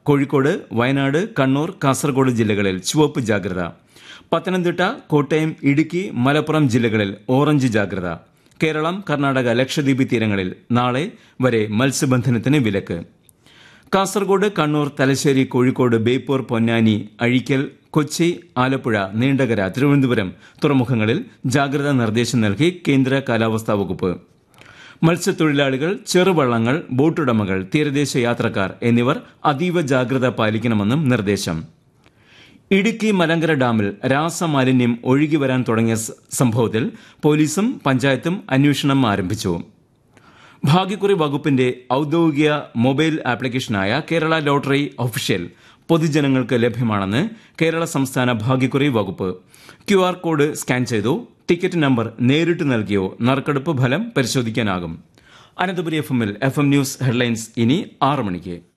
കോഴിക്കോട് വയനാട് കണ്ണൂർ കാസർഗോഡ് ജില്ലകളിൽ ചുവപ്പ് ജാഗ്രത പത്തനംതിട്ട കോട്ടയം ഇടുക്കി മലപ്പുറം ജില്ലകളിൽ ഓറഞ്ച് ജാഗ്രത കേരളം കർണാടക ലക്ഷദ്വീപ് തീരങ്ങളിൽ നാളെ വരെ മത്സ്യബന്ധനത്തിന് വിലക്ക് കാസർഗോഡ് കണ്ണൂർ തലശ്ശേരി കോഴിക്കോട് ബേപ്പൂർ പൊന്നാനി അഴീക്കൽ കൊച്ചി ആലപ്പുഴ നീണ്ടകര തിരുവനന്തപുരം തുറമുഖങ്ങളിൽ ജാഗ്രതാ നിർദ്ദേശം നൽകി കേന്ദ്ര കാലാവസ്ഥാ വകുപ്പ് മത്സ്യത്തൊഴിലാളികൾ ചെറുവള്ളങ്ങൾ ബോട്ടുടമകൾ തീരദേശ യാത്രക്കാർ എന്നിവർ അതീവ ജാഗ്രത പാലിക്കണമെന്നും നിർദ്ദേശം ഇടുക്കി മലങ്കര ഡാമിൽ രാസമാലിന്യം ഒഴുകി വരാൻ തുടങ്ങിയ സ- സംഭവത്തിൽ പോലീസും പഞ്ചായത്തും അന്വേഷണം ആരംഭിച്ചു ഭാഗ്യക്കുറി വകുപ്പിന്റെ ഔദ്യോഗിക മൊബൈൽ ആപ്ലിക്കേഷനായ കേരള ലോട്ടറി ഒഫീഷ്യൽ പൊതുജനങ്ങൾക്ക് ലഭ്യമാണെന്ന് കേരള സംസ്ഥാന ഭാഗ്യക്കുറി വകുപ്പ് ക്യു ആർ കോഡ് സ്കാൻ ചെയ്തോ ടിക്കറ്റ് നമ്പർ നേരിട്ട് നൽകിയോ നറുക്കെടുപ്പ് ഫലം പരിശോധിക്കാനാകും അനന്തപുരി എഫ് എമ്മിൽ എഫ് എം ന്യൂസ് ഹെഡ്ലൈൻസ് ഇനി ആറ് മണിക്ക്